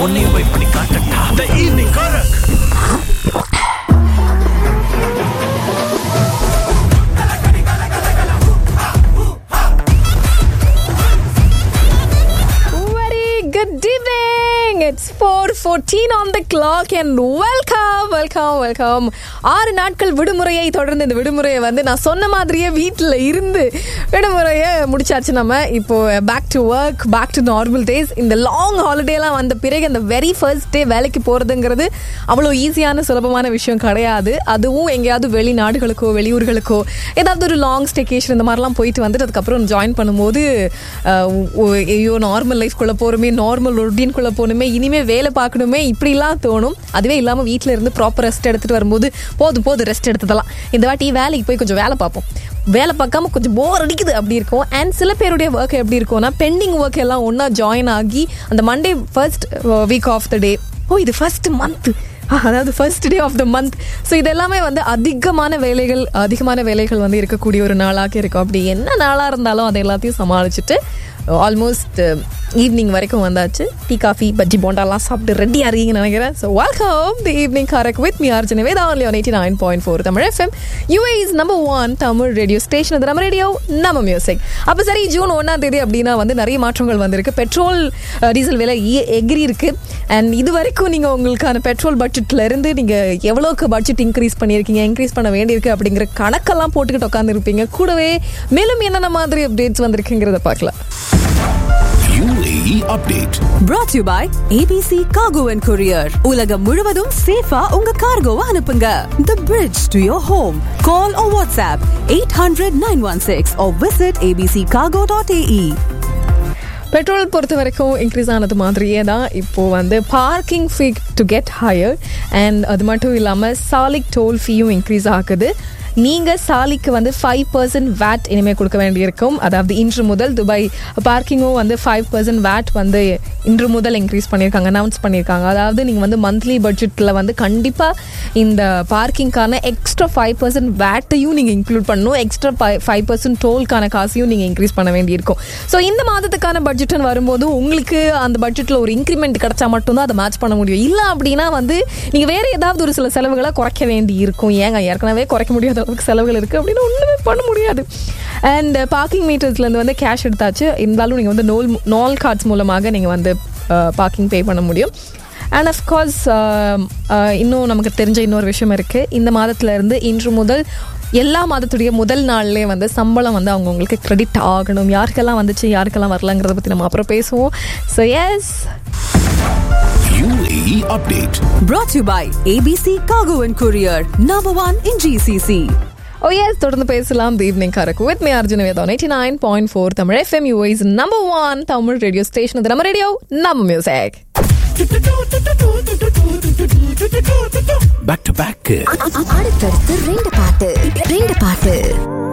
உன்னையும் போய் பண்ணி காட்டட்டா த ஈவினிங் கரக் Very good evening. It's 4:14 on the clock and welcome, welcome, welcome. ஆறு நாட்கள் விடுமுறையை தொடர்ந்து இந்த விடுமுறையை வந்து நான் சொன்ன மாதிரியே வீட்டில் இருந்து விடுமுறையை முடிச்சாச்சு நம்ம இப்போ back to work back to normal days இந்த லாங் ஹாலிடேலாம் வந்த பிறகு அந்த வெரி ஃபர்ஸ்ட் டே வேலைக்கு போகிறதுங்கிறது அவ்வளோ ஈஸியான சுலபமான விஷயம் கிடையாது அதுவும் எங்கேயாவது வெளிநாடுகளுக்கோ வெளியூர்களுக்கோ ஏதாவது ஒரு லாங் ஸ்டேகேஷன் இந்த மாதிரிலாம் போயிட்டு வந்துட்டு அதுக்கப்புறம் ஜாயின் பண்ணும்போது அஹ், ஓ- ஐயோ நார்மல் லைஃப்குள்ளே போகிறோமே நார்மல் ரொட்டீன்குள்ளே போகணுமே இனிமே வேலை பார்க்கணுமே இப்படிலாம் தோணும் அதுவே இல்லாமல் வீட்டில் இருந்து ப்ராப்பர் ரெஸ்ட் எடுத்துகிட்டு வரும்போது போதும் போதும் ரெஸ்ட் எடுத்ததெல்லாம் இந்த வாட்டி வேலைக்கு போய் கொஞ்சம் வேலை பார்ப்போம் வேலை பார்க்காம கொஞ்சம் போர் அடிக்குது அப்படி இருக்கும் அண்ட் சில பேருடைய ஒர்க் எப்படி இருக்கும்னா பெண்டிங் ஒர்க் எல்லாம் ஒன்றா ஜாயின் ஆகி அந்த Monday first week of the day ஓ இது ஃபர்ஸ்ட் மந்த் அதாவது first day of the month so இது எல்லாமே வந்து அதிகமான வேலைகள் அதிகமான வேலைகள் வந்து இருக்கக்கூடிய ஒரு நாளாக இருக்கும் அப்படி என்ன நாளாக இருந்தாலும் அதை எல்லாத்தையும் சமாளிச்சுட்டு ஆல்மோஸ்ட் ஈவினிங் வரைக்கும் வந்தாச்சு டீ காஃபி பஜ்ஜி போண்டாலாம் சாப்பிட்டு ரெடியாக இருக்கீங்கன்னு நினைக்கிறேன் ஸோ வெல்கம் தி ஈவினிங் கரெக்ட் with me Arjun Veda only one eighty nine point four Tamil FM UAE is number one Tamil radio station அது நம்ம ரேடியோ நம்ம மியூசிக் அப்போ சரி ஜூன் ஒன்றாம் தேதி அப்படின்னா வந்து நிறைய மாற்றங்கள் வந்திருக்கு பெட்ரோல் டீசல் விலை எ- எகிரி இருக்கு அண்ட் இது வரைக்கும் நீங்கள் உங்களுக்கான பெட்ரோல் பட்ஜெட்ல இருந்து நீங்கள் எவ்வளோக்கு பட்ஜெட் இன்க்ரீஸ் பண்ணியிருக்கீங்க இன்க்ரீஸ் பண்ண வேண்டியிருக்கு அப்படிங்கிற கணக்கெல்லாம் போட்டுக்கிட்டு உட்காந்துருப்பீங்க கூடவே மேலும் என்னென்ன மாதிரி அப்டேட்ஸ் வந்திருக்குங்கிறத பார்க்கலாம் UAE update brought to you by ABC Cargo and Courier. உலகம் முழுவதும் சேஃபா உங்க கார்கோவை அனுப்புங்க. The bridge to your home. Call or WhatsApp 800-916 or visit abccargo.ae. Petrol பொறுத்த வரைக்கும் இன்க்ரீஸ் ஆனது மாதிரியே தான் இப்போ வந்து parking fee to get higher and அது மட்டும் இல்லாமல் சாலிக் டோல் ஃபீயும் இன்க்ரீஸ் ஆகுது நீங்கள் சாலிக்கு வந்து ஃபைவ் பர்சன்ட் வேட் இனிமேல் கொடுக்க வேண்டியிருக்கும் அதாவது இன்று முதல் துபாய் பார்க்கிங்கும் வந்து ஃபைவ் பர்சன்ட் வேட் வந்து இன்று முதல் இன்க்ரீஸ் பண்ணியிருக்காங்க அனௌன்ஸ் பண்ணியிருக்காங்க அதாவது நீங்கள் வந்து மந்த்லி பட்ஜெட்டில் வந்து கண்டிப்பாக இந்த பார்க்கிங்க்கான எக்ஸ்ட்ரா ஃபைவ் பர்சன்ட் வேட்டையும் நீங்கள் இன்க்ளூட் பண்ணணும் எக்ஸ்ட்ரா ஃபைவ் பர்சன்ட் டோல்க்கான காசையும் நீங்கள் இன்க்ரீஸ் பண்ண வேண்டியிருக்கும் ஸோ இந்த மாதத்துக்கான பட்ஜெட்னு வரும்போது உங்களுக்கு அந்த பட்ஜெட்டில் ஒரு இன்க்ரிமெண்ட் கிடைச்சா மட்டும்தான் அதை மேட்ச் பண்ண முடியும் இல்லை அப்படின்னா வந்து நீங்கள் வேறு ஏதாவது ஒரு சில செலவுகளை குறைக்க வேண்டி இருக்கும் ஏங்க ஏற்கனவே குறைக்க முடியாத அளவுக்கு செலவுகள் இருக்குது அப்படின்னு ஒன்றுமே பண்ண முடியாது அண்ட் பார்க்கிங் மீட்டர்ஸ்லேருந்து வந்து கேஷ் எடுத்தாச்சு இருந்தாலும் நீங்கள் வந்து நோல் நால் கார்ட்ஸ் மூலமாக நீங்கள் வந்து பார்க்கிங் பே பண்ண முடியும் அண்ட் அஃப்கோர்ஸ் இன்னும் நமக்கு தெரிஞ்ச இன்னொரு விஷயம் இருக்குது இந்த மாதத்துல இருந்து இன்று முதல் எல்லா மாதத்துடைய முதல் நாள்லேயே வந்து சம்பளம் வந்து அவங்கவுங்களுக்கு கிரெடிட் ஆகணும் யாருக்கெல்லாம் வந்துச்சு யாருக்கெல்லாம் வரலங்கிறத பற்றி நம்ம அப்புறம் பேசுவோம் so yes UAE update Brought to you by ABC Cargo and Courier. Number one in GCC. Oh yes தொடர்ந்து பேசலாம் தி ஈவினிங் கரக்கு with me Arjun Vedam eighty nine point four Tamil FM US number one Tamil radio station இது நம்ம radio நம்ம music back to back அடுத்தடுத்து ரெண்டு பாட்டு ரெண்டு பாட்டு